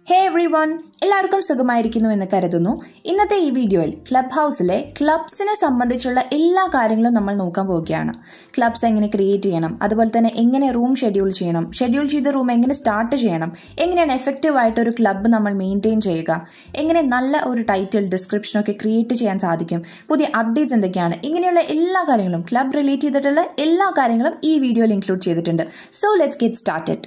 ഹേ every one എല്ലാവർക്കും സുഖമായിരിക്കുന്നു എന്ന് കരുതുന്നു ഇന്നത്തെ ഈ വീഡിയോയിൽ ക്ലബ് ഹൗസിലെ ക്ലബ്സിനെ സംബന്ധിച്ചുള്ള എല്ലാ കാര്യങ്ങളും നമ്മൾ നോക്കാൻ പോവുകയാണ് ക്ലബ്സ് എങ്ങനെ ക്രിയേറ്റ് ചെയ്യണം അതുപോലെ തന്നെ എങ്ങനെ റൂം ഷെഡ്യൂൾ ചെയ്യണം ഷെഡ്യൂൾ ചെയ്ത റൂം എങ്ങനെ സ്റ്റാർട്ട് ചെയ്യണം എങ്ങനെയാണ് എഫക്റ്റീവ് ആയിട്ട് ഒരു ക്ലബ്ബ് നമ്മൾ മെയിൻറ്റെയിൻ ചെയ്യുക എങ്ങനെ നല്ല ഒരു ടൈറ്റിൽ ഡിസ്ക്രിപ്ഷനൊക്കെ ക്രിയേറ്റ് ചെയ്യാൻ സാധിക്കും പുതിയ അപ്ഡേറ്റ്സ് എന്തൊക്കെയാണ് ഇങ്ങനെയുള്ള എല്ലാ കാര്യങ്ങളും ക്ലബ് റിലേറ്റ് ചെയ്തിട്ടുള്ള എല്ലാ കാര്യങ്ങളും ഈ വീഡിയോയിൽ ഇൻക്ലൂഡ് ചെയ്തിട്ടുണ്ട് സോ ലെറ്റ്സ് ഗെറ്റ് സ്റ്റാർട്ടഡ്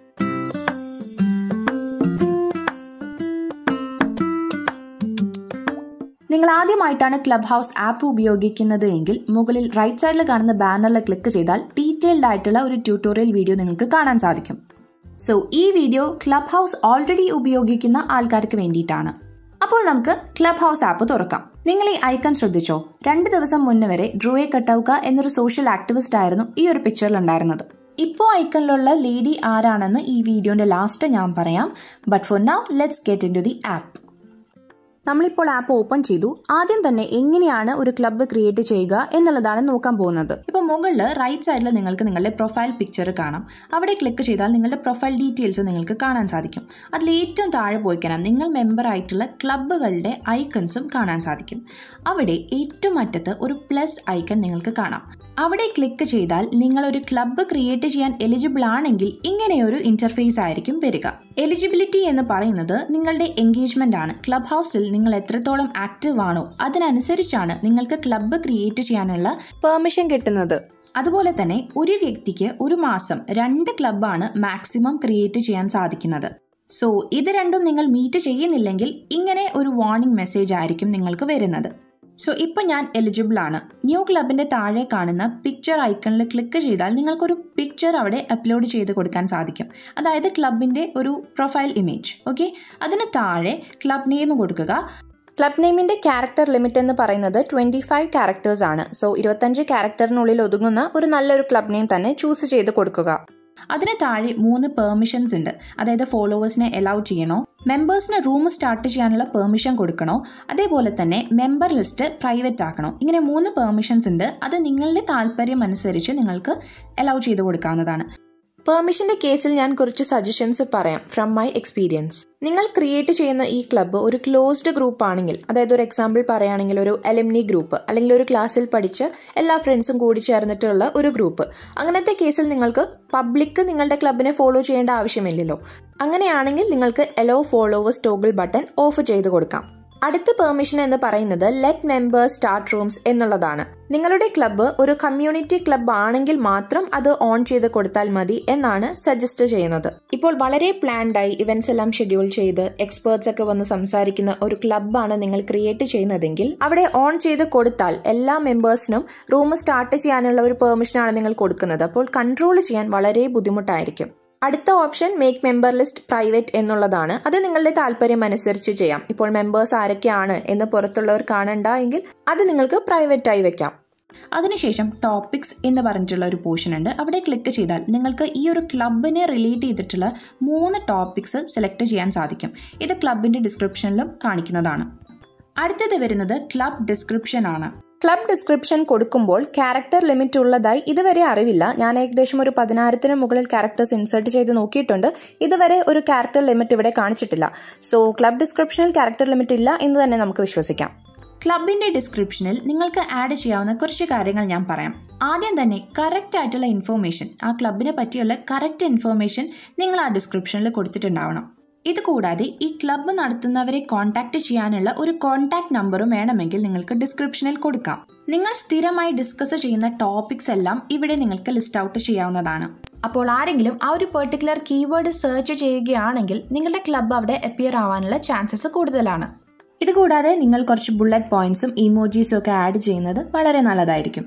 നിങ്ങൾ ആദ്യമായിട്ടാണ് ക്ലബ് ഹൗസ് ആപ്പ് ഉപയോഗിക്കുന്നത് എങ്കിൽ മുകളിൽ റൈറ്റ് സൈഡിൽ കാണുന്ന ബാനറിൽ ക്ലിക്ക് ചെയ്താൽ ഡീറ്റെയിൽഡ് ആയിട്ടുള്ള ഒരു ട്യൂട്ടോറിയൽ വീഡിയോ നിങ്ങൾക്ക് കാണാൻ സാധിക്കും സോ ഈ വീഡിയോ ക്ലബ് ഹൗസ് ഓൾറെഡി ഉപയോഗിക്കുന്ന ആൾക്കാർക്ക് വേണ്ടിയിട്ടാണ് അപ്പോൾ നമുക്ക് ക്ലബ് ഹൗസ് ആപ്പ് തുറക്കാം നിങ്ങൾ ഈ ഐക്കൺ ശ്രദ്ധിച്ചോ രണ്ട് ദിവസം മുന്നേ വരെ ഡ്രോയെ കട്ടൌക്ക എന്നൊരു സോഷ്യൽ ആക്ടിവിസ്റ്റ് ആയിരുന്നു ഈ ഒരു പിക്ചറിൽ ഉണ്ടായിരുന്നത് ഇപ്പോൾ ഐക്കണിലുള്ള ലേഡി ആരാണെന്ന് ഈ വീഡിയോന്റെ ലാസ്റ്റ് ഞാൻ പറയാം but for now let's get into the app ആപ്പ് നമ്മളിപ്പോൾ ആപ്പ് ഓപ്പൺ ചെയ്തു ആദ്യം തന്നെ എങ്ങനെയാണ് ഒരു ക്ലബ്ബ് ക്രിയേറ്റ് ചെയ്യുക എന്നുള്ളതാണ് നോക്കാൻ പോകുന്നത് ഇപ്പോൾ മുകളിൽ റൈറ്റ് സൈഡിൽ നിങ്ങൾക്ക് നിങ്ങളുടെ പ്രൊഫൈൽ പിക്ചർ കാണാം അവിടെ ക്ലിക്ക് ചെയ്താൽ നിങ്ങളുടെ പ്രൊഫൈൽ ഡീറ്റെയിൽസ് നിങ്ങൾക്ക് കാണാൻ സാധിക്കും അതിൽ ഏറ്റവും താഴെ പോയി കഴിഞ്ഞാൽ നിങ്ങൾ മെമ്പർ ആയിട്ടുള്ള ക്ലബ്ബുകളുടെ ഐക്കൺസും കാണാൻ സാധിക്കും അവിടെ ഏറ്റവും അറ്റത്ത് ഒരു പ്ലസ് ഐക്കൺ നിങ്ങൾക്ക് കാണാം അവിടെ ക്ലിക്ക് ചെയ്താൽ നിങ്ങൾ ഒരു ക്ലബ്ബ് ക്രിയേറ്റ് ചെയ്യാൻ എലിജിബിൾ ആണെങ്കിൽ ഇങ്ങനെയൊരു ഇന്റർഫേസ് ആയിരിക്കും വരിക എലിജിബിലിറ്റി എന്ന് പറയുന്നത് നിങ്ങളുടെ എൻഗേജ്മെന്റ് ആണ് ക്ലബ് ഹൗസിൽ നിങ്ങൾ എത്രത്തോളം ആക്റ്റീവ് ആണോ അതിനനുസരിച്ചാണ് നിങ്ങൾക്ക് ക്ലബ്ബ് ക്രിയേറ്റ് ചെയ്യാനുള്ള പെർമിഷൻ കിട്ടുന്നത് അതുപോലെ തന്നെ ഒരു വ്യക്തിക്ക് ഒരു മാസം രണ്ട് ക്ലബ്ബാണ് മാക്സിമം ക്രിയേറ്റ് ചെയ്യാൻ സാധിക്കുന്നത് സോ ഇത് രണ്ടും നിങ്ങൾ മീറ്റ് ചെയ്യുന്നില്ലെങ്കിൽ ഇങ്ങനെ ഒരു വാർണിംഗ് മെസ്സേജ് ആയിരിക്കും നിങ്ങൾക്ക് വരുന്നത് സോ ഇപ്പോൾ ഞാൻ എലിജിബിൾ ആണ് ന്യൂ ക്ലബിൻ്റെ താഴെ കാണുന്ന പിക്ചർ ഐക്കണിൽ ക്ലിക്ക് ചെയ്താൽ നിങ്ങൾക്കൊരു പിക്ചർ അവിടെ അപ്ലോഡ് ചെയ്ത് കൊടുക്കാൻ സാധിക്കും അതായത് ക്ലബിൻ്റെ ഒരു പ്രൊഫൈൽ ഇമേജ് ഓക്കെ അതിന് താഴെ ക്ലബ് നെയിം കൊടുക്കുക ക്ലബ് നെയിമിൻ്റെ ക്യാരക്ടർ ലിമിറ്റ് എന്ന് പറയുന്നത് ട്വൻറ്റി ഫൈവ് ക്യാരക്ടേഴ്സ് ആണ് സോ ഇരുപത്തഞ്ച് ക്യാരക്ടറിനുള്ളിൽ ഒതുങ്ങുന്ന ഒരു നല്ലൊരു ക്ലബ് നെയിം തന്നെ ചൂസ് ചെയ്ത് കൊടുക്കുക അതിന് താഴെ മൂന്ന് പെർമിഷൻസ് ഉണ്ട് അതായത് ഫോളോവേഴ്സിനെ അലൗ ചെയ്യണോ മെമ്പേഴ്സിന് റൂം സ്റ്റാർട്ട് ചെയ്യാനുള്ള പെർമിഷൻ കൊടുക്കണോ അതേപോലെ തന്നെ മെമ്പർ ലിസ്റ്റ് പ്രൈവറ്റ് ആക്കണോ ഇങ്ങനെ മൂന്ന് പെർമിഷൻസ് ഉണ്ട് അത് നിങ്ങളുടെ താല്പര്യം അനുസരിച്ച് നിങ്ങൾക്ക് അലൗ ചെയ്ത് കൊടുക്കാവുന്നതാണ് പെർമിഷന്റെ കേസിൽ ഞാൻ കുറച്ച് സജഷൻസ് പറയാം ഫ്രം മൈ എക്സ്പീരിയൻസ് നിങ്ങൾ ക്രിയേറ്റ് ചെയ്യുന്ന ഈ ക്ലബ്ബ് ഒരു ക്ലോസ്ഡ് ഗ്രൂപ്പ് ആണെങ്കിൽ അതായത് ഒരു എക്സാമ്പിൾ പറയുകയാണെങ്കിൽ ഒരു എലംനി ഗ്രൂപ്പ് അല്ലെങ്കിൽ ഒരു ക്ലാസ്സിൽ പഠിച്ച് എല്ലാ ഫ്രണ്ട്സും കൂടി ചേർന്നിട്ടുള്ള ഒരു ഗ്രൂപ്പ് അങ്ങനത്തെ കേസിൽ നിങ്ങൾക്ക് പബ്ലിക് നിങ്ങളുടെ ക്ലബിനെ ഫോളോ ചെയ്യേണ്ട ആവശ്യമില്ലല്ലോ അങ്ങനെയാണെങ്കിൽ നിങ്ങൾക്ക് allow followers toggle button off ചെയ്ത് കൊടുക്കാം അടുത്ത പെർമിഷൻ എന്ന് പറയുന്നത് ലെറ്റ് മെമ്പേഴ്സ് സ്റ്റാർട്ട് റൂംസ് എന്നുള്ളതാണ് നിങ്ങളുടെ ക്ലബ്ബ് ഒരു കമ്മ്യൂണിറ്റി ക്ലബ്ബ് ആണെങ്കിൽ മാത്രം അത് ഓൺ ചെയ്ത് കൊടുത്താൽ മതി എന്നാണ് സജസ്റ്റ് ചെയ്യുന്നത് ഇപ്പോൾ വളരെ പ്ലാൻഡായി ഇവന്റ്സ് എല്ലാം ഷെഡ്യൂൾ ചെയ്ത് എക്സ്പേർട്സ് ഒക്കെ വന്ന് സംസാരിക്കുന്ന ഒരു ക്ലബ്ബാണ് നിങ്ങൾ ക്രിയേറ്റ് ചെയ്യുന്നതെങ്കിൽ അവിടെ ഓൺ ചെയ്ത് കൊടുത്താൽ എല്ലാ മെമ്പേഴ്സിനും റൂം സ്റ്റാർട്ട് ചെയ്യാനുള്ള ഒരു പെർമിഷനാണ് നിങ്ങൾ കൊടുക്കുന്നത് അപ്പോൾ കൺട്രോൾ ചെയ്യാൻ വളരെ ബുദ്ധിമുട്ടായിരിക്കും അടുത്ത option make member list private എന്നുള്ളതാണ് അത് നിങ്ങളുടെ താല്പര്യം അനുസരിച്ച് ചെയ്യാം ഇപ്പോൾ മെമ്പേഴ്സ് ആരൊക്കെയാണ് എന്ന് പുറത്തുള്ളവർ കാണണ്ട എങ്കിൽ അത് നിങ്ങൾക്ക് പ്രൈവറ്റ് ആയി വെക്കാം അതിനുശേഷം ടോപ്പിക്സ് എന്ന് പറഞ്ഞിട്ടുള്ള ഒരു പോർഷൻ ഉണ്ട് അവിടെ ക്ലിക്ക് ചെയ്താൽ നിങ്ങൾക്ക് ഈ ഒരു ക്ലബിനെ റിലേറ്റ് ചെയ്തിട്ടുള്ള മൂന്ന് ടോപ്പിക്സ് സെലക്ട് ചെയ്യാൻ സാധിക്കും ഇത് ക്ലബിൻ്റെ ഡിസ്ക്രിപ്ഷനിലും കാണിക്കുന്നതാണ് അടുത്തത് വരുന്നത് ക്ലബ് ഡിസ്ക്രിപ്ഷൻ ആണ് ക്ലബ് ഡിസ്ക്രിപ്ഷൻ കൊടുക്കുമ്പോൾ ക്യാരക്ടർ ലിമിറ്റ് ഉള്ളതായി ഇതുവരെ അറിവില്ല ഞാൻ ഏകദേശം ഒരു പതിനായിരത്തിന് മുകളിൽ ക്യാരക്ടേഴ്സ് ഇൻസേർട്ട് ചെയ്ത് നോക്കിയിട്ടുണ്ട് ഇതുവരെ ഒരു ക്യാരക്ടർ ലിമിറ്റ് ഇവിടെ കാണിച്ചിട്ടില്ല സോ ക്ലബ് ഡിസ്ക്രിപ്ഷനിൽ ക്യാരക്ടർ ലിമിറ്റ് ഇല്ല എന്ന് തന്നെ നമുക്ക് വിശ്വസിക്കാം ക്ലബിന്റെ ഡിസ്ക്രിപ്ഷനിൽ നിങ്ങൾക്ക് ആഡ് ചെയ്യാവുന്ന കുറച്ച് കാര്യങ്ങൾ ഞാൻ പറയാം ആദ്യം തന്നെ കറക്റ്റ് ആയിട്ടുള്ള ഇൻഫോർമേഷൻ ആ ക്ലബിനെ പറ്റിയുള്ള കറക്റ്റ് ഇൻഫോർമേഷൻ നിങ്ങൾ ആ ഡിസ്ക്രിപ്ഷനിൽ കൊടുത്തിട്ടുണ്ടാവണം ഇത് കൂടാതെ ഈ ക്ലബ്ബ് നടത്തുന്നവരെ കോൺടാക്ട് ചെയ്യാനുള്ള ഒരു കോൺടാക്ട് നമ്പറും വേണമെങ്കിൽ നിങ്ങൾക്ക് ഡിസ്ക്രിപ്ഷനിൽ കൊടുക്കാം നിങ്ങൾ സ്ഥിരമായി ഡിസ്കസ് ചെയ്യുന്ന ടോപ്പിക്സ് എല്ലാം ഇവിടെ നിങ്ങൾക്ക് ലിസ്റ്റ് ഔട്ട് ചെയ്യാവുന്നതാണ് അപ്പോൾ ആരെങ്കിലും ആ ഒരു പെർട്ടിക്കുലർ കീവേഡ് സെർച്ച് ചെയ്യുകയാണെങ്കിൽ നിങ്ങളുടെ ക്ലബ്ബ് അവിടെ അപ്പിയർ ആവാനുള്ള ചാൻസസ് കൂടുതലാണ് ഇതുകൂടാതെ നിങ്ങൾ കുറച്ച് ബുള്ളറ്റ് പോയിന്റ്സും ഇമോജീസും ഒക്കെ ആഡ് ചെയ്യുന്നത് വളരെ നല്ലതായിരിക്കും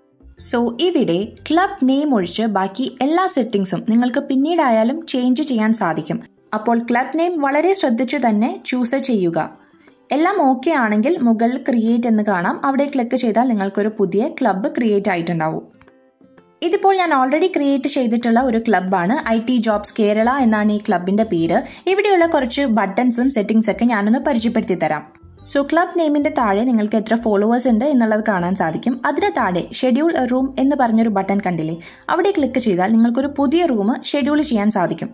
സോ ഇവിടെ ക്ലബ് നെയിം ഒഴിച്ച് ബാക്കി എല്ലാ സെറ്റിംഗ്സും നിങ്ങൾക്ക് പിന്നീടായാലും ചേഞ്ച് ചെയ്യാൻ സാധിക്കും അപ്പോൾ ക്ലബ് നെയിം വളരെ ശ്രദ്ധിച്ചു തന്നെ ചൂസ് ചെയ്യുക എല്ലാം ഓക്കെ ആണെങ്കിൽ മുകളിൽ ക്രിയേറ്റ് എന്ന് കാണാം അവിടെ ക്ലിക്ക് ചെയ്താൽ നിങ്ങൾക്കൊരു പുതിയ ക്ലബ്ബ് ക്രിയേറ്റ് ആയിട്ടുണ്ടാവും ഇതിപ്പോൾ ഞാൻ ഓൾറെഡി ക്രിയേറ്റ് ചെയ്തിട്ടുള്ള ഒരു ക്ലബ്ബാണ് ഐ ടി ജോബ്സ് കേരള എന്നാണ് ഈ ക്ലബിന്റെ പേര് ഇവിടെയുള്ള കുറച്ച് ബട്ടൺസും സെറ്റിംഗ്സ് ഒക്കെ ഞാനൊന്ന് പരിചയപ്പെടുത്തി തരാം സോ ക്ലബ് നെയിമിന്റെ താഴെ നിങ്ങൾക്ക് എത്ര ഫോളോവേഴ്സ് ഉണ്ട് എന്നുള്ളത് കാണാൻ സാധിക്കും അതിന് താഴെ ഷെഡ്യൂൾ എ റൂം എന്ന് പറഞ്ഞൊരു ബട്ടൺ കണ്ടില്ലേ അവിടെ ക്ലിക്ക് ചെയ്താൽ നിങ്ങൾക്കൊരു പുതിയ റൂം ഷെഡ്യൂൾ ചെയ്യാൻ സാധിക്കും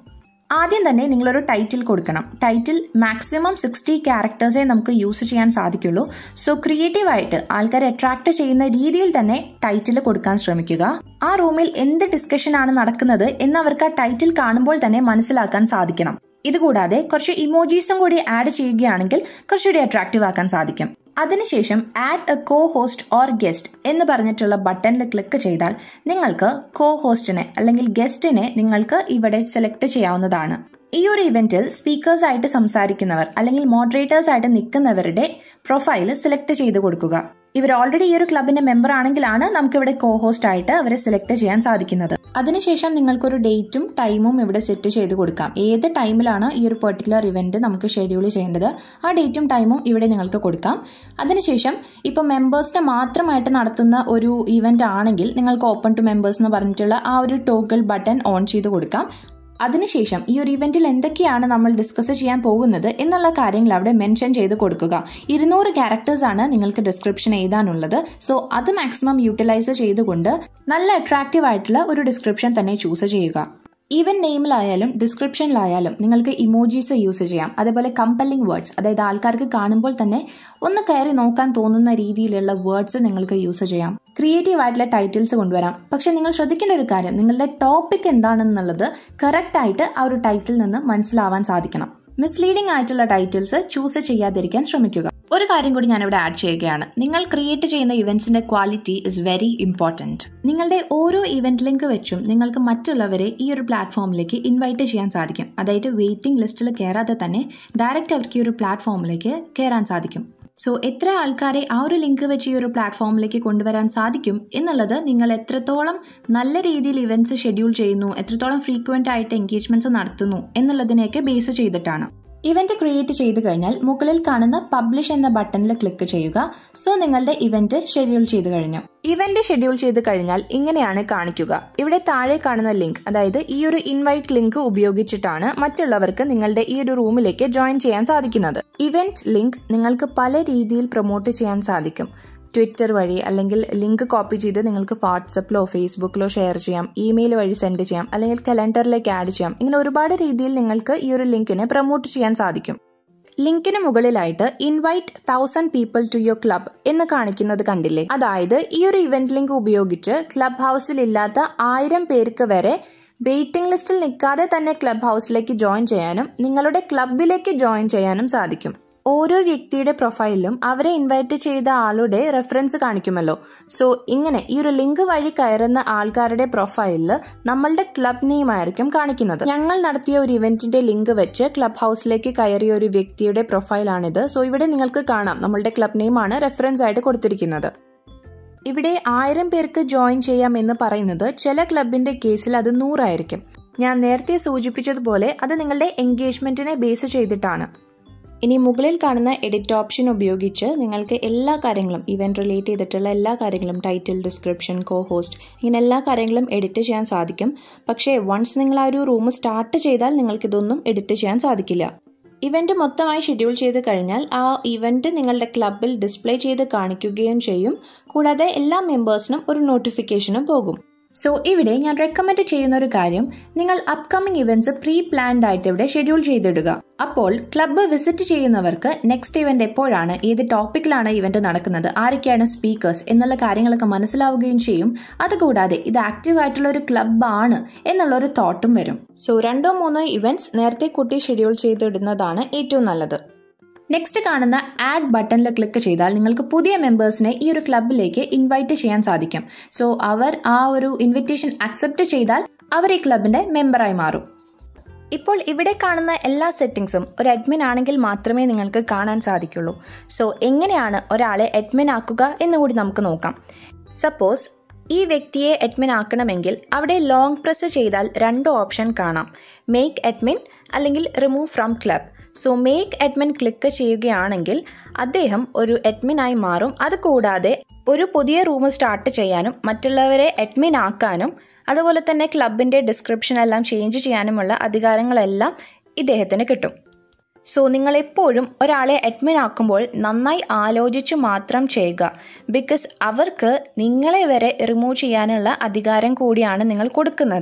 ആദ്യം തന്നെ നിങ്ങളൊരു ടൈറ്റിൽ കൊടുക്കണം ടൈറ്റിൽ മാക്സിമം സിക്സ്റ്റി ക്യാരക്ടേഴ്സേ നമുക്ക് യൂസ് ചെയ്യാൻ സാധിക്കുള്ളൂ സോ ക്രിയേറ്റീവായിട്ട് ആൾക്കാരെ അട്രാക്ട് ചെയ്യുന്ന രീതിയിൽ തന്നെ ടൈറ്റിൽ കൊടുക്കാൻ ശ്രമിക്കുക ആ റൂമിൽ എന്ത് ഡിസ്കഷൻ ആണ് നടക്കുന്നത് എന്ന് അവർക്ക് ആ ടൈറ്റിൽ കാണുമ്പോൾ തന്നെ മനസ്സിലാക്കാൻ സാധിക്കണം ഇതുകൂടാതെ കുറച്ച് ഇമോജീസും കൂടി ആഡ് ചെയ്യുകയാണെങ്കിൽ കുറച്ചുകൂടി അട്രാക്റ്റീവ് ആക്കാൻ സാധിക്കും അതിനുശേഷം add a co host or guest എന്ന് പറഞ്ഞിട്ടുള്ള ബട്ടണിൽ ക്ലിക്ക് ചെയ്താൽ നിങ്ങൾക്ക് കോ ഹോസ്റ്റിനെ അല്ലെങ്കിൽ ഗസ്റ്റിനെ നിങ്ങൾക്ക് ഇവിടെ സെലക്ട് ചെയ്യാവുന്നതാണ് ഈ ഒരു ഇവന്റിൽ സ്പീക്കേഴ്സ് ആയിട്ട് സംസാരിക്കുന്നവർ അല്ലെങ്കിൽ മോഡറേറ്റേഴ്സ് ആയിട്ട് നിൽക്കുന്നവരുടെ പ്രൊഫൈൽ സെലക്ട് ചെയ്ത് കൊടുക്കുക ഇവർ ഓൾറെഡി ഈ ഒരു ക്ലബിന്റെ മെമ്പർ ആണെങ്കിലാണ് നമുക്ക് ഇവിടെ കോ ഹോസ്റ്റ് ആയിട്ട് അവരെ സെലക്ട് ചെയ്യാൻ സാധിക്കുന്നത് അതിനുശേഷം നിങ്ങൾക്കൊരു ഡേറ്റും ടൈമും ഇവിടെ സെറ്റ് ചെയ്ത് കൊടുക്കാം ഏത് ടൈമിലാണ് ഈ ഒരു പെർട്ടിക്കുലർ ഇവന്റ് നമുക്ക് ഷെഡ്യൂൾ ചെയ്യേണ്ടത് ആ ഡേറ്റും ടൈമും ഇവിടെ നിങ്ങൾക്ക് കൊടുക്കാം അതിനുശേഷം ഇപ്പം മെമ്പേഴ്സിനെ മാത്രമായിട്ട് നടത്തുന്ന ഒരു ഇവന്റ് ആണെങ്കിൽ നിങ്ങൾക്ക് ഓപ്പൺ ടു മെമ്പേഴ്സ് എന്ന് പറഞ്ഞിട്ടുള്ള ആ ഒരു ടോഗിൾ ബട്ടൺ ഓൺ ചെയ്ത് കൊടുക്കാം അതിനുശേഷം ഈ ഒരു ഇവന്റിൽ എന്തൊക്കെയാണ് നമ്മൾ ഡിസ്കസ് ചെയ്യാൻ പോകുന്നത് എന്നുള്ള കാര്യങ്ങൾ അവിടെ മെൻഷൻ ചെയ്ത് കൊടുക്കുക ഇരുന്നൂറ് ക്യാരക്ടേഴ്സ് ആണ് നിങ്ങൾക്ക് ഡിസ്ക്രിപ്ഷൻ എഴുതാനുള്ളത് സോ അത് മാക്സിമം യൂട്ടിലൈസ് ചെയ്തുകൊണ്ട് നല്ല അട്രാക്റ്റീവ് ആയിട്ടുള്ള ഒരു ഡിസ്ക്രിപ്ഷൻ തന്നെ ചൂസ് ചെയ്യുക ഈവൻ നെയിമിലായാലും ഡിസ്ക്രിപ്ഷനിലായാലും നിങ്ങൾക്ക് ഇമോജീസ് യൂസ് ചെയ്യാം അതേപോലെ കമ്പല്ലിംഗ് വേർഡ്സ് അതായത് ആൾക്കാർക്ക് കാണുമ്പോൾ തന്നെ ഒന്ന് കയറി നോക്കാൻ തോന്നുന്ന രീതിയിലുള്ള വേർഡ്സ് നിങ്ങൾക്ക് യൂസ് ചെയ്യാം ക്രിയേറ്റീവ് ആയിട്ടുള്ള ടൈറ്റിൽസ് കൊണ്ടുവരാം പക്ഷെ നിങ്ങൾ ശ്രദ്ധിക്കേണ്ട ഒരു കാര്യം നിങ്ങളുടെ ടോപ്പിക് എന്താണെന്നുള്ളത് കറക്റ്റ് ആയിട്ട് ആ ഒരു ടൈറ്റിൽ നിന്ന് മനസ്സിലാവാൻ സാധിക്കണം മിസ്ലീഡിംഗ് ആയിട്ടുള്ള ടൈറ്റിൽസ് ചൂസ് ചെയ്യാതിരിക്കാൻ ശ്രമിക്കുക ഒരു കാര്യം കൂടി ഞാനിവിടെ ആഡ് ചെയ്യുകയാണ് നിങ്ങൾ ക്രിയേറ്റ് ചെയ്യുന്ന ഇവന്റ്സിന്റെ ക്വാളിറ്റി ഇസ് വെരി ഇമ്പോർട്ടൻറ്റ് നിങ്ങളുടെ ഓരോ ഇവന്റ് ലിങ്ക് വെച്ചും നിങ്ങൾക്ക് മറ്റുള്ളവരെ ഈ ഒരു പ്ലാറ്റ്ഫോമിലേക്ക് ഇൻവൈറ്റ് ചെയ്യാൻ സാധിക്കും അതായത് വെയിറ്റിംഗ് ലിസ്റ്റിൽ കയറാതെ തന്നെ ഡയറക്റ്റ് അവർക്ക് ഈ ഒരു പ്ലാറ്റ്ഫോമിലേക്ക് കയറാൻ സാധിക്കും സോ എത്ര ആൾക്കാരെ ആ ഒരു ലിങ്ക് വെച്ച് ഈ ഒരു പ്ലാറ്റ്ഫോമിലേക്ക് കൊണ്ടുവരാൻ സാധിക്കും എന്നുള്ളത് നിങ്ങൾ എത്രത്തോളം നല്ല രീതിയിൽ ഇവന്റ്സ് ഷെഡ്യൂൾ ചെയ്യുന്നു എത്രത്തോളം ഫ്രീക്വൻ്റ് ആയിട്ട് എൻഗേജ്മെന്റ്സ് നടത്തുന്നു എന്നുള്ളതിനെയൊക്കെ ബേസ് ചെയ്തിട്ടാണ് ഇവന്റ് ക്രിയേറ്റ് ചെയ്ത് കഴിഞ്ഞാൽ മുകളിൽ കാണുന്ന പബ്ലിഷ് എന്ന ബട്ടണിൽ ക്ലിക്ക് ചെയ്യുക സോ നിങ്ങളുടെ ഇവന്റ് ഷെഡ്യൂൾ ചെയ്ത് കഴിഞ്ഞു ഇവന്റ് ഷെഡ്യൂൾ ചെയ്ത് കഴിഞ്ഞാൽ ഇങ്ങനെയാണ് കാണിക്കുക ഇവിടെ താഴെ കാണുന്ന ലിങ്ക് അതായത് ഈ ഒരു ഇൻവൈറ്റ് ലിങ്ക് ഉപയോഗിച്ചിട്ടാണ് മറ്റുള്ളവർക്ക് നിങ്ങളുടെ ഈ ഒരു റൂമിലേക്ക് ജോയിൻ ചെയ്യാൻ സാധിക്കുന്നത് ഇവന്റ് ലിങ്ക് നിങ്ങൾക്ക് പല രീതിയിൽ പ്രൊമോട്ട് ചെയ്യാൻ സാധിക്കും ട്വിറ്റർ വഴി അല്ലെങ്കിൽ ലിങ്ക് കോപ്പി ചെയ്ത് നിങ്ങൾക്ക് വാട്സപ്പിലോ ഫേസ്ബുക്കിലോ ഷെയർ ചെയ്യാം ഇമെയിൽ വഴി സെൻഡ് ചെയ്യാം അല്ലെങ്കിൽ കലണ്ടറിലേക്ക് ആഡ് ചെയ്യാം ഇങ്ങനെ ഒരുപാട് രീതിയിൽ നിങ്ങൾക്ക് ഈ ഒരു ലിങ്കിനെ പ്രൊമോട്ട് ചെയ്യാൻ സാധിക്കും ലിങ്കിന് മുകളിലായിട്ട് invite thousand people to your club എന്ന് കാണിക്കുന്നത് കണ്ടില്ലേ അതായത് ഈ ഒരു ഇവന്റ് ലിങ്ക് ഉപയോഗിച്ച് ക്ലബ് ഹൗസിൽ ഇല്ലാത്ത ആയിരം പേർക്ക് വരെ വെയിറ്റിംഗ് ലിസ്റ്റിൽ നിൽക്കാതെ തന്നെ ക്ലബ് ഹൗസിലേക്ക് ജോയിൻ ചെയ്യാനും നിങ്ങളുടെ ക്ലബിലേക്ക് ജോയിൻ ചെയ്യാനും സാധിക്കും ഓരോ വ്യക്തിയുടെ പ്രൊഫൈലിലും അവരെ ഇൻവൈറ്റ് ചെയ്ത ആളുടെ റെഫറൻസ് കാണിക്കുമല്ലോ സോ ഇങ്ങനെ ഈ ഒരു ലിങ്ക് വഴി കയറുന്ന ആൾക്കാരുടെ പ്രൊഫൈലിൽ നമ്മളുടെ ക്ലബ് നെയിം ആയിരിക്കും കാണിക്കുന്നത് ഞങ്ങൾ നടത്തിയ ഒരു ഇവന്റിന്റെ ലിങ്ക് വെച്ച് ക്ലബ് ഹൗസിലേക്ക് കയറിയ ഒരു വ്യക്തിയുടെ പ്രൊഫൈലാണിത് സോ ഇവിടെ നിങ്ങൾക്ക് കാണാം നമ്മളുടെ ക്ലബ് നെയിം ആണ് റെഫറൻസ് ആയിട്ട് കൊടുത്തിരിക്കുന്നത് ഇവിടെ ആയിരം പേർക്ക് ജോയിൻ ചെയ്യാം എന്ന് പറയുന്നത് ചില ക്ലബിന്റെ കേസിൽ അത് നൂറായിരിക്കും ഞാൻ നേരത്തെ സൂചിപ്പിച്ചതുപോലെ അത് നിങ്ങളുടെ എൻഗേജ്മെന്റിനെ ബേസ് ചെയ്തിട്ടാണ് ഇനി മുകളിൽ കാണുന്ന എഡിറ്റ് ഓപ്ഷൻ ഉപയോഗിച്ച് നിങ്ങൾക്ക് എല്ലാ കാര്യങ്ങളും ഇവന്റ് റിലേറ്റ് ചെയ്തിട്ടുള്ള എല്ലാ കാര്യങ്ങളും ടൈറ്റിൽ ഡിസ്ക്രിപ്ഷൻ കോ ഹോസ്റ്റ് ഇങ്ങനെ എല്ലാ കാര്യങ്ങളും എഡിറ്റ് ചെയ്യാൻ സാധിക്കും പക്ഷേ വൺസ് നിങ്ങൾ ആ ഒരു റൂം സ്റ്റാർട്ട് ചെയ്താൽ നിങ്ങൾക്ക് ഇതൊന്നും എഡിറ്റ് ചെയ്യാൻ സാധിക്കില്ല ഇവന്റ് മൊത്തമായി ഷെഡ്യൂൾ ചെയ്ത് കഴിഞ്ഞാൽ ആ ഇവന്റ് നിങ്ങളുടെ ക്ലബിൽ ഡിസ്പ്ലേ ചെയ്ത് കാണിക്കുകയും ചെയ്യും കൂടാതെ എല്ലാ മെമ്പേഴ്സിനും ഒരു നോട്ടിഫിക്കേഷനും പോകും സോ ഇവിടെ ഞാൻ റെക്കമെൻഡ് ചെയ്യുന്ന ഒരു കാര്യം നിങ്ങൾ അപ്കമിംഗ് ഇവന്റ്സ് പ്രീ പ്ലാൻഡ് ആയിട്ട് ഇവിടെ ഷെഡ്യൂൾ ചെയ്തിടുക അപ്പോൾ ക്ലബ്ബ് വിസിറ്റ് ചെയ്യുന്നവർക്ക് നെക്സ്റ്റ് ഇവന്റ് എപ്പോഴാണ് ഏത് ടോപ്പിക്കിലാണ് ഇവന്റ് നടക്കുന്നത് ആരൊക്കെയാണ് സ്പീക്കേഴ്സ് എന്നുള്ള കാര്യങ്ങളൊക്കെ മനസ്സിലാവുകയും ചെയ്യും അതുകൂടാതെ ഇത് ആക്റ്റീവ് ആയിട്ടുള്ള ഒരു ക്ലബ്ബാണ് എന്നുള്ള ഒരു തോട്ടും വരും സോ രണ്ടോ മൂന്നോ ഇവന്റ്സ് നേരത്തെ കൂട്ടി ഷെഡ്യൂൾ ചെയ്തിടുന്നതാണ് ഏറ്റവും നല്ലത് നെക്സ്റ്റ് കാണുന്ന ആഡ് ബട്ടണിൽ ക്ലിക്ക് ചെയ്താൽ നിങ്ങൾക്ക് പുതിയ മെമ്പേഴ്സിനെ ഈ ഒരു ക്ലബിലേക്ക് ഇൻവൈറ്റ് ചെയ്യാൻ സാധിക്കും സോ അവർ ആ ഒരു ഇൻവിറ്റേഷൻ അക്സെപ്റ്റ് ചെയ്താൽ അവർ ഈ ക്ലബിന്റെ മെമ്പറായി മാറും ഇപ്പോൾ ഇവിടെ കാണുന്ന എല്ലാ സെറ്റിംഗ്സും ഒരു അഡ്മിൻ ആണെങ്കിൽ മാത്രമേ നിങ്ങൾക്ക് കാണാൻ സാധിക്കുള്ളൂ സോ എങ്ങനെയാണ് ഒരാളെ അഡ്മിൻ ആക്കുക എന്നുകൂടി നമുക്ക് നോക്കാം സപ്പോസ് ഈ വ്യക്തിയെ അഡ്മിൻ ആക്കണമെങ്കിൽ അവിടെ ലോങ് പ്രസ് ചെയ്താൽ രണ്ട് ഓപ്ഷൻ കാണാം മേക്ക് അഡ്മിൻ അല്ലെങ്കിൽ remove from club so make admin click ചെയ്യുകയാണെങ്കിൽ അദ്ദേഹം ഒരു അഡ്മിനായി മാറും അതുകൂടാതെ ഒരു പുതിയ റൂം സ്റ്റാർട്ട് ചെയ്യാനും മറ്റുള്ളവരെ അഡ്മിൻ ആക്കാനും അതുപോലെ തന്നെ ക്ലബിൻ്റെ ഡിസ്ക്രിപ്ഷൻ എല്ലാം ചേഞ്ച് ചെയ്യാനുമുള്ള അധികാരങ്ങളെല്ലാം ഇദ്ദേഹത്തിന് കിട്ടും സോ നിങ്ങൾ എപ്പോഴും ഒരാളെ അഡ്മിൻ ആക്കുമ്പോൾ നന്നായി ആലോചിച്ച് മാത്രം ചെയ്യുക ബിക്കോസ് അവർക്ക് നിങ്ങളെ വരെ റിമൂവ് ചെയ്യാനുള്ള അധികാരം കൂടിയാണ് നിങ്ങൾ കൊടുക്കുന്നത്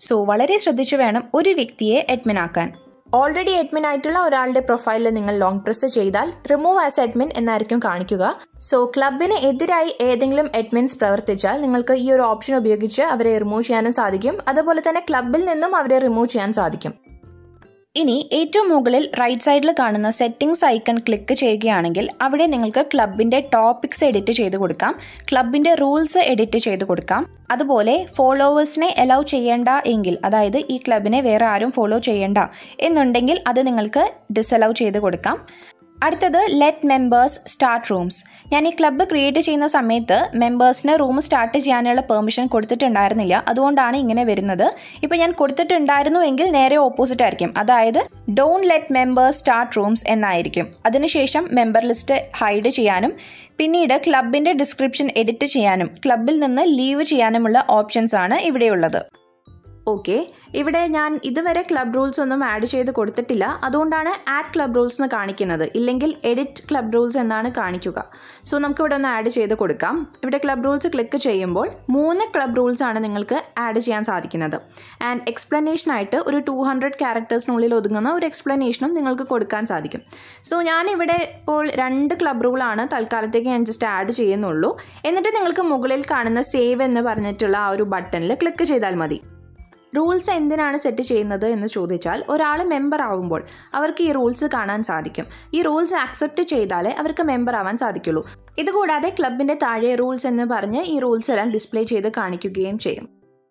സോ വളരെ ശ്രദ്ധിച്ചു വേണം ഒരു വ്യക്തിയെ അഡ്മിൻ ആക്കാൻ ഓൾറെഡി അഡ്മിൻ ആയിട്ടുള്ള ഒരാളുടെ പ്രൊഫൈലിൽ നിങ്ങൾ ലോങ് പ്രസ് ചെയ്താൽ റിമൂവ് ആസ് അഡ്മിൻ എന്നായിരിക്കും കാണിക്കുക സോ ക്ലബിന് എതിരായി ഏതെങ്കിലും അഡ്മിൻസ് പ്രവർത്തിച്ചാൽ നിങ്ങൾക്ക് ഈ ഒരു ഓപ്ഷൻ ഉപയോഗിച്ച് അവരെ റിമൂവ് ചെയ്യാനും സാധിക്കും അതുപോലെ തന്നെ ക്ലബിൽ നിന്നും അവരെ റിമൂവ് ചെയ്യാൻ സാധിക്കും ഇനി ഏറ്റവും മുകളിൽ റൈറ്റ് സൈഡിൽ കാണുന്ന സെറ്റിംഗ്സ് ഐക്കൺ ക്ലിക്ക് ചെയ്യുകയാണെങ്കിൽ അവിടെ നിങ്ങൾക്ക് ക്ലബിൻ്റെ ടോപ്പിക്സ് എഡിറ്റ് ചെയ്ത് കൊടുക്കാം ക്ലബിൻ്റെ റൂൾസ് എഡിറ്റ് ചെയ്ത് കൊടുക്കാം അതുപോലെ ഫോളോവേഴ്സിനെ അലൗ ചെയ്യേണ്ട എങ്കിൽ അതായത് ഈ ക്ലബിനെ വേറെ ആരും ഫോളോ ചെയ്യേണ്ട എന്നുണ്ടെങ്കിൽ അത് നിങ്ങൾക്ക് ഡിസലൗ ചെയ്ത് കൊടുക്കാം അടുത്തത് ലെറ്റ് മെമ്പേഴ്സ് സ്റ്റാർട്ട് റൂംസ് ഞാൻ ഈ ക്ലബ്ബ് ക്രിയേറ്റ് ചെയ്യുന്ന സമയത്ത് മെമ്പേഴ്സിന് റൂം സ്റ്റാർട്ട് ചെയ്യാനുള്ള പെർമിഷൻ കൊടുത്തിട്ടുണ്ടായിരുന്നില്ല അതുകൊണ്ടാണ് ഇങ്ങനെ വരുന്നത് ഇപ്പോൾ ഞാൻ കൊടുത്തിട്ടുണ്ടായിരുന്നു എങ്കിൽ നേരെ ഓപ്പോസിറ്റ് ആയിരിക്കും അതായത് don't let members start rooms എന്നായിരിക്കും അതിനുശേഷം മെമ്പർ ലിസ്റ്റ് ഹൈഡ് ചെയ്യാനും പിന്നീട് ക്ലബിൻ്റെ ഡിസ്ക്രിപ്ഷൻ എഡിറ്റ് ചെയ്യാനും ക്ലബിൽ നിന്ന് ലീവ് ചെയ്യാനുമുള്ള ഓപ്ഷൻസ് ആണ് ഇവിടെയുള്ളത് ഓക്കെ ഇവിടെ ഞാൻ ഇതുവരെ ക്ലബ് റൂൾസ് ഒന്നും ആഡ് ചെയ്ത് കൊടുത്തിട്ടില്ല അതുകൊണ്ടാണ് ആഡ് ക്ലബ് റൂൾസ് എന്ന് കാണിക്കുന്നത് ഇല്ലെങ്കിൽ എഡിറ്റ് ക്ലബ് റൂൾസ് എന്നാണ് കാണിക്കുക സോ നമുക്ക് ഇവിടെ ഒന്ന് ആഡ് ചെയ്ത് കൊടുക്കാം ഇവിടെ ക്ലബ് റൂൾസ് ക്ലിക്ക് ചെയ്യുമ്പോൾ മൂന്ന് ക്ലബ് റൂൾസ് ആണ് നിങ്ങൾക്ക് ആഡ് ചെയ്യാൻ സാധിക്കുന്നത് ആൻഡ് എക്സ്പ്ലനേഷനായിട്ട് ഒരു ടു ഹൺഡ്രഡ് ക്യാരക്ടേഴ്സിനുള്ളിൽ ഒതുങ്ങുന്ന ഒരു എക്സ്പ്ലനേഷനും നിങ്ങൾക്ക് കൊടുക്കാൻ സാധിക്കും സോ ഞാനിവിടെ ഇപ്പോൾ രണ്ട് ക്ലബ് റൂളാണ് തൽക്കാലത്തേക്ക് ഞാൻ ജസ്റ്റ് ആഡ് ചെയ്യുന്നുള്ളൂ എന്നിട്ട് നിങ്ങൾക്ക് മുകളിൽ കാണുന്ന സേവ് എന്ന് പറഞ്ഞിട്ടുള്ള ആ ഒരു ബട്ടണിൽ ക്ലിക്ക് ചെയ്താൽ മതി റൂൾസ് എന്തിനാണ് സെറ്റ് ചെയ്യുന്നത് എന്ന് ചോദിച്ചാൽ ഒരാൾ മെമ്പർ ആവുമ്പോൾ അവർക്ക് ഈ റൂൾസ് കാണാൻ സാധിക്കും ഈ റൂൾസ് ആക്സെപ്റ്റ് ചെയ്താലേ അവർക്ക് മെമ്പർ ആവാൻ സാധിക്കുള്ളൂ ഇതുകൂടാതെ ക്ലബിൻ്റെ താഴെ റൂൾസ് എന്ന് പറഞ്ഞ് ഈ റൂൾസ് എല്ലാം ഡിസ്പ്ലേ ചെയ്ത് കാണിക്കുകയും ചെയ്യും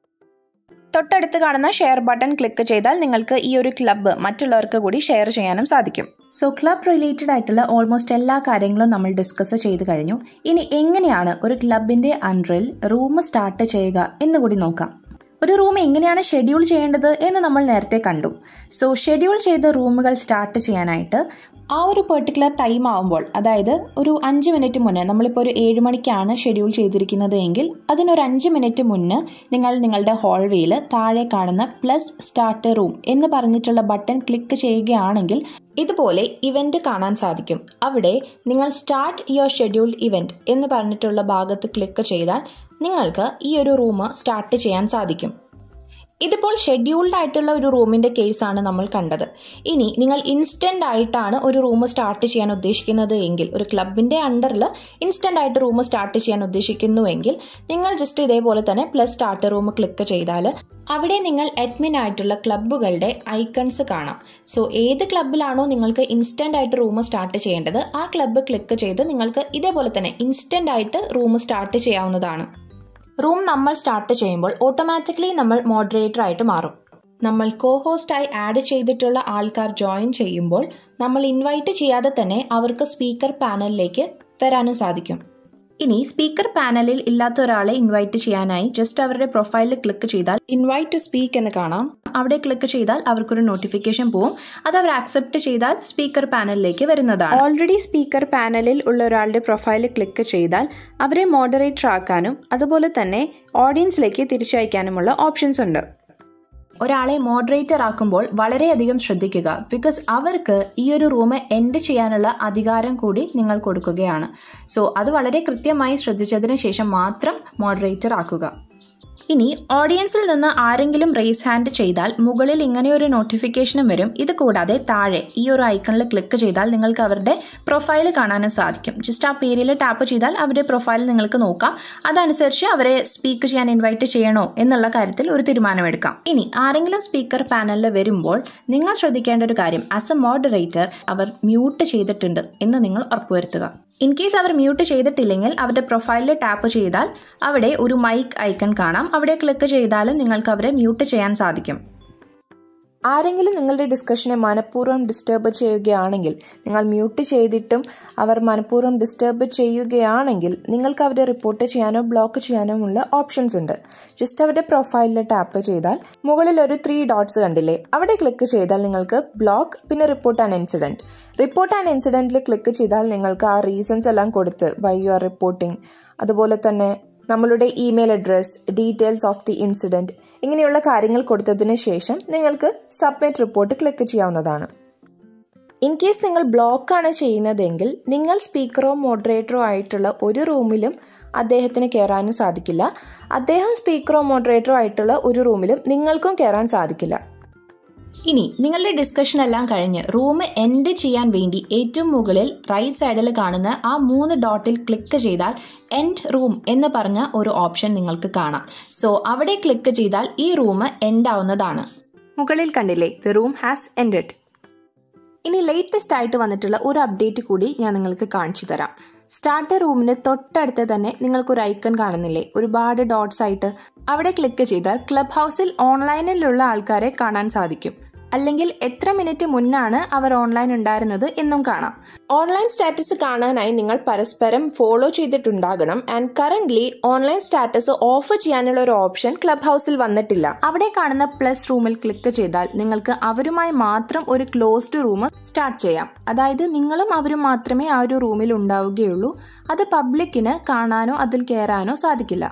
തൊട്ടടുത്ത് കാണുന്ന ഷെയർ ബട്ടൺ ക്ലിക്ക് ചെയ്താൽ നിങ്ങൾക്ക് ഈ ഒരു ക്ലബ്ബ് മറ്റുള്ളവർക്ക് കൂടി ഷെയർ ചെയ്യാനും സാധിക്കും സോ ക്ലബ് റിലേറ്റഡ് ആയിട്ടുള്ള ഓൾമോസ്റ്റ് എല്ലാ കാര്യങ്ങളും നമ്മൾ ഡിസ്കസ് ചെയ്ത് കഴിഞ്ഞു ഇനി എങ്ങനെയാണ് ഒരു ക്ലബിൻ്റെ അണ്ടറിൽ റൂം സ്റ്റാർട്ട് ചെയ്യുക എന്നുകൂടി നോക്കാം ഒരു റൂം എങ്ങനെയാണ് ഷെഡ്യൂൾ ചെയ്യേണ്ടത് എന്ന് നമ്മൾ നേരത്തെ കണ്ടു സോ ഷെഡ്യൂൾ ചെയ്ത റൂമുകൾ സ്റ്റാർട്ട് ചെയ്യാനായിട്ട് ആ ഒരു പെർട്ടിക്കുലർ ടൈം ആവുമ്പോൾ അതായത് ഒരു അഞ്ച് മിനിറ്റ് മുന്നേ നമ്മളിപ്പോൾ ഒരു ഏഴ് മണിക്കാണ് ഷെഡ്യൂൾ ചെയ്തിരിക്കുന്നത് എങ്കിൽ അതിനൊരു അഞ്ച് മിനിറ്റ് മുന്നേ നിങ്ങൾ നിങ്ങളുടെ ഹോൾവേയിൽ താഴെ കാണുന്ന പ്ലസ് സ്റ്റാർട്ട് റൂം എന്ന് പറഞ്ഞിട്ടുള്ള ബട്ടൺ ക്ലിക്ക് ചെയ്യുകയാണെങ്കിൽ ഇതുപോലെ ഇവന്റ് കാണാൻ സാധിക്കും അവിടെ നിങ്ങൾ സ്റ്റാർട്ട് യുവർ ഷെഡ്യൂൾഡ് ഇവന്റ് എന്ന് പറഞ്ഞിട്ടുള്ള ഭാഗത്ത് ക്ലിക്ക് ചെയ്താൽ നിങ്ങൾക്ക് ഈ ഒരു റൂം സ്റ്റാർട്ട് ചെയ്യാൻ സാധിക്കും ഇതിപ്പോൾ ഷെഡ്യൂൾഡ് ആയിട്ടുള്ള ഒരു റൂമിൻ്റെ കേസാണ് നമ്മൾ കണ്ടത് ഇനി നിങ്ങൾ ഇൻസ്റ്റൻ്റ് ആയിട്ടാണ് ഒരു റൂം സ്റ്റാർട്ട് ചെയ്യാൻ ഉദ്ദേശിക്കുന്നത് എങ്കിൽ ഒരു ക്ലബിൻ്റെ അണ്ടറിൽ ഇൻസ്റ്റൻ്റ് ആയിട്ട് റൂം സ്റ്റാർട്ട് ചെയ്യാൻ ഉദ്ദേശിക്കുന്നുവെങ്കിൽ നിങ്ങൾ ജസ്റ്റ് ഇതേപോലെ തന്നെ പ്ലസ് സ്റ്റാർട്ട് റൂം ക്ലിക്ക് ചെയ്താൽ അവിടെ നിങ്ങൾ അഡ്മിൻ ആയിട്ടുള്ള ക്ലബ്ബുകളുടെ ഐക്കൺസ് കാണാം സോ ഏത് ക്ലബ്ബിലാണോ നിങ്ങൾക്ക് ഇൻസ്റ്റൻ്റ് ആയിട്ട് റൂം സ്റ്റാർട്ട് ചെയ്യേണ്ടത് ആ ക്ലബ്ബ് ക്ലിക്ക് ചെയ്ത് നിങ്ങൾക്ക് ഇതേപോലെ തന്നെ ഇൻസ്റ്റൻ്റ് ആയിട്ട് റൂം സ്റ്റാർട്ട് ചെയ്യാവുന്നതാണ് റൂം നമ്മൾ സ്റ്റാർട്ട് ചെയ്യുമ്പോൾ ഓട്ടോമാറ്റിക്കലി നമ്മൾ മോഡറേറ്റർ ആയിട്ട് മാറും നമ്മൾ കോ ഹോസ്റ്റായി ആഡ് ചെയ്തിട്ടുള്ള ആൾക്കാർ ജോയിൻ ചെയ്യുമ്പോൾ നമ്മൾ ഇൻവൈറ്റ് ചെയ്യാതെ തന്നെ അവർക്ക് സ്പീക്കർ പാനലിലേക്ക് വരാനും സാധിക്കും ഇനി സ്പീക്കർ പാനലിൽ ഇല്ലാത്ത ഒരാളെ ഇൻവൈറ്റ് ചെയ്യാനായി ജസ്റ്റ് അവരുടെ പ്രൊഫൈലിൽ ക്ലിക്ക് ചെയ്താൽ ഇൻവൈറ്റ് ടു സ്പീക്ക് എന്ന് കാണാം അവിടെ ക്ലിക്ക് ചെയ്താൽ അവർക്കൊരു നോട്ടിഫിക്കേഷൻ പോവും അത് അവർ ആക്സെപ്റ്റ് ചെയ്താൽ സ്പീക്കർ പാനലിലേക്ക് വരുന്നതാണ് ഓൾറെഡി സ്പീക്കർ പാനലിൽ ഉള്ള ഒരാളുടെ പ്രൊഫൈലിൽ ക്ലിക്ക് ചെയ്താൽ അവരെ മോഡറേറ്റർ ആക്കാനും അതുപോലെ തന്നെ ഓഡിയൻസിലേക്ക് തിരിച്ചയക്കാനുമുള്ള ഓപ്ഷൻസ് ഉണ്ട് ഒരാളെ മോഡറേറ്റർ ആക്കുമ്പോൾ വളരെയധികം ശ്രദ്ധിക്കുക ബിക്കോസ് അവർക്ക് ഈ ഒരു റൂം എൻഡ് ചെയ്യാനുള്ള അധികാരം കൂടി നിങ്ങൾ കൊടുക്കുകയാണ് സോ അത് വളരെ കൃത്യമായി ശ്രദ്ധിച്ചതിന് ശേഷം മാത്രം മോഡറേറ്റർ ആക്കുക ഇനി ഓഡിയൻസിൽ നിന്ന് ആരെങ്കിലും റേസ് ഹാൻഡ് ചെയ്താൽ മുകളിൽ ഇങ്ങനെ ഒരു നോട്ടിഫിക്കേഷനും വരും ഇത് കൂടാതെ താഴെ ഈ ഒരു ഐക്കണിൽ ക്ലിക്ക് ചെയ്താൽ നിങ്ങൾക്ക് അവരുടെ പ്രൊഫൈൽ കാണാനും സാധിക്കും ജസ്റ്റ് ആ പേരിൽ ടാപ്പ് ചെയ്താൽ അവരുടെ പ്രൊഫൈൽ നിങ്ങൾക്ക് നോക്കാം അതനുസരിച്ച് അവരെ സ്പീക്ക് ചെയ്യാൻ ഇൻവൈറ്റ് ചെയ്യണോ എന്നുള്ള കാര്യത്തിൽ ഒരു തീരുമാനമെടുക്കാം ഇനി ആരെങ്കിലും സ്പീക്കർ പാനലിൽ വരുമ്പോൾ നിങ്ങൾ ശ്രദ്ധിക്കേണ്ട ഒരു കാര്യം ആസ് എ മോഡറേറ്റർ അവർ മ്യൂട്ട് ചെയ്തിട്ടുണ്ട് എന്ന് നിങ്ങൾ ഉറപ്പുവരുത്തുക ഇൻ കേസ് അവർ മ്യൂട്ട് ചെയ്തിട്ടില്ലെങ്കിൽ അവരുടെ പ്രൊഫൈലിൽ ടാപ്പ് ചെയ്താൽ അവിടെ ഒരു മൈക്ക് ഐക്കൺ കാണാം അവിടെ ക്ലിക്ക് ചെയ്താലും നിങ്ങൾക്ക് അവരെ മ്യൂട്ട് ചെയ്യാൻ സാധിക്കും ആരെങ്കിലും നിങ്ങളുടെ ഡിസ്കഷനെ മനഃപൂർവ്വം ഡിസ്റ്റർബ് ചെയ്യുകയാണെങ്കിൽ നിങ്ങൾ മ്യൂട്ട് ചെയ്തിട്ടും അവർ മനഃപൂർവ്വം ഡിസ്റ്റർബ് ചെയ്യുകയാണെങ്കിൽ നിങ്ങൾക്ക് അവരെ റിപ്പോർട്ട് ചെയ്യാനോ ബ്ലോക്ക് ചെയ്യാനോ ഉള്ള ഓപ്ഷൻസ് ഉണ്ട് ജസ്റ്റ് അവരുടെ പ്രൊഫൈലിൽ ടാപ്പ് ചെയ്താൽ മുകളിൽ ഒരു ത്രീ ഡോട്ട്സ് കണ്ടില്ലേ അവിടെ ക്ലിക്ക് ചെയ്താൽ നിങ്ങൾക്ക് ബ്ലോക്ക് പിന്നെ report and incident report and ഇൻസിഡൻറ്റിൽ ക്ലിക്ക് ചെയ്താൽ നിങ്ങൾക്ക് ആ റീസൺസ് എല്ലാം കൊടുത്ത് വൈ യു ആർ റിപ്പോർട്ടിംഗ് അതുപോലെ തന്നെ നമ്മളുടെ email address details of the incident ഇങ്ങനെയുള്ള കാര്യങ്ങൾ കൊടുത്തതിന് ശേഷം നിങ്ങൾക്ക് സബ്മിറ്റ് റിപ്പോർട്ട് ക്ലിക്ക് ചെയ്യാവുന്നതാണ് ഇൻ കേസ് നിങ്ങൾ ബ്ലോക്കാണ് ചെയ്യുന്നതെങ്കിൽ നിങ്ങൾ സ്പീക്കറോ മോഡറേറ്ററോ ആയിട്ടുള്ള ഒരു റൂമിലും അദ്ദേഹത്തിന് കയറാനും സാധിക്കില്ല അദ്ദേഹം സ്പീക്കറോ മോഡറേറ്ററോ ആയിട്ടുള്ള ഒരു റൂമിലും നിങ്ങൾക്കും കയറാൻ സാധിക്കില്ല ഇനി നിങ്ങളുടെ ഡിസ്കഷൻ എല്ലാം കഴിഞ്ഞ് റൂം എൻഡ് ചെയ്യാൻ വേണ്ടി ഏറ്റവും മുകളിൽ റൈറ്റ് സൈഡിൽ കാണുന്ന ആ മൂന്ന് ഡോട്ടിൽ ക്ലിക്ക് ചെയ്താൽ എൻഡ് റൂം എന്ന് പറഞ്ഞ ഒരു ഓപ്ഷൻ നിങ്ങൾക്ക് കാണാം സോ അവിടെ ക്ലിക്ക് ചെയ്താൽ ഈ റൂം എൻഡ് ആവുന്നതാണ് മുകളിൽ കണ്ടില്ലേ ദ റൂം ഹാസ് എൻഡഡ് ഇനി ലേറ്റസ്റ്റ് ആയിട്ട് വന്നിട്ടുള്ള ഒരു അപ്ഡേറ്റ് കൂടി ഞാൻ നിങ്ങൾക്ക് കാണിച്ചു തരാം സ്റ്റാർട്ട് റൂമിന് തൊട്ടടുത്ത് തന്നെ നിങ്ങൾക്കൊരു ഐക്കൺ കാണുന്നില്ലേ ഒരുപാട് ഡോട്ട്സ് ആയിട്ട് അവിടെ ക്ലിക്ക് ചെയ്താൽ ക്ലബ് ഹൗസിൽ ഓൺലൈനിലുള്ള ആൾക്കാരെ കാണാൻ സാധിക്കും അല്ലെങ്കിൽ എത്ര മിനിറ്റ് മുന്നാണ് അവർ ഓൺലൈൻ ഉണ്ടായിരുന്നത് എന്നും കാണാം ഓൺലൈൻ സ്റ്റാറ്റസ് കാണാനായി നിങ്ങൾ പരസ്പരം ഫോളോ ചെയ്തിട്ടുണ്ടാകണം and current online status off ചെയ്യാനുള്ള ഒരു ഓപ്ഷൻ ക്ലബ് ഹൗസിൽ വന്നിട്ടില്ല അവിടെ കാണുന്ന പ്ലസ് റൂമിൽ ക്ലിക്ക് ചെയ്താൽ നിങ്ങൾക്ക് അവരുമായി മാത്രം ഒരു ക്ലോസ്ഡ് റൂം സ്റ്റാർട്ട് ചെയ്യാം അതായത് നിങ്ങളും അവരും മാത്രമേ ആ ഒരു റൂമിൽ ഉണ്ടാവുകയുള്ളൂ അത് പബ്ലിക്കിന് കാണാനോ അതിൽ കയറാനോ സാധിക്കില്ല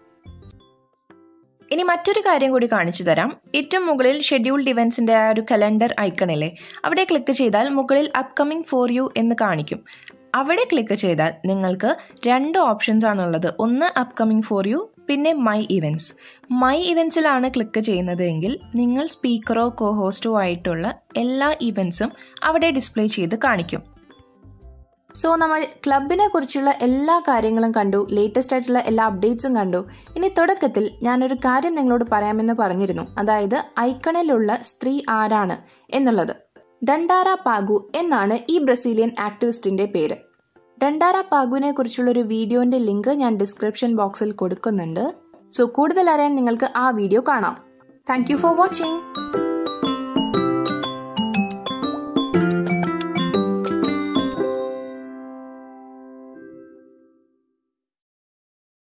ഇനി മറ്റൊരു കാര്യം കൂടി കാണിച്ചു തരാം ഏറ്റവും മുകളിൽ ഷെഡ്യൂൾഡ് ഇവൻസിന്റെ ആ ഒരു കലണ്ടർ ഐക്കണില്ലേ അവിടെ ക്ലിക്ക് ചെയ്താൽ മുകളിൽ അപ്കമിങ് ഫോർ യു എന്ന് കാണിക്കും അവിടെ ക്ലിക്ക് ചെയ്താൽ നിങ്ങൾക്ക് രണ്ട് ഓപ്ഷൻസ് ആണുള്ളത് ഒന്ന് അപ്കമിങ് ഫോർ യു പിന്നെ മൈ ഇവൻറ്റ്സ് മൈ ഇവൻറ്റ്സിലാണ് ക്ലിക്ക് ചെയ്യുന്നത് എങ്കിൽ നിങ്ങൾ സ്പീക്കറോ കോ ഹോസ്റ്റോ ആയിട്ടുള്ള എല്ലാ ഇവൻറ്റ്സും അവിടെ ഡിസ്പ്ലേ ചെയ്ത് കാണിക്കും സോ നമ്മൾ ക്ലബിനെ കുറിച്ചുള്ള എല്ലാ കാര്യങ്ങളും കണ്ടു ലേറ്റസ്റ്റ് ആയിട്ടുള്ള എല്ലാ അപ്ഡേറ്റ്സും കണ്ടു ഇനി തുടക്കത്തിൽ ഞാനൊരു കാര്യം നിങ്ങളോട് പറയാമെന്ന് പറഞ്ഞിരുന്നു അതായത് ഐക്കണിലുള്ള സ്ത്രീ ആരാണ് എന്നുള്ളത് ഡണ്ടാര പാഗു എന്നാണ് ഈ ബ്രസീലിയൻ ആക്ടിവിസ്റ്റിന്റെ പേര് ഡണ്ടാര പാഗുവിനെ കുറിച്ചുള്ള ഒരു വീഡിയോന്റെ ലിങ്ക് ഞാൻ ഡിസ്ക്രിപ്ഷൻ ബോക്സിൽ കൊടുക്കുന്നുണ്ട് സോ കൂടുതൽ അറിയാൻ നിങ്ങൾക്ക് ആ വീഡിയോ കാണാം താങ്ക് യു ഫോർ വാച്ചിങ്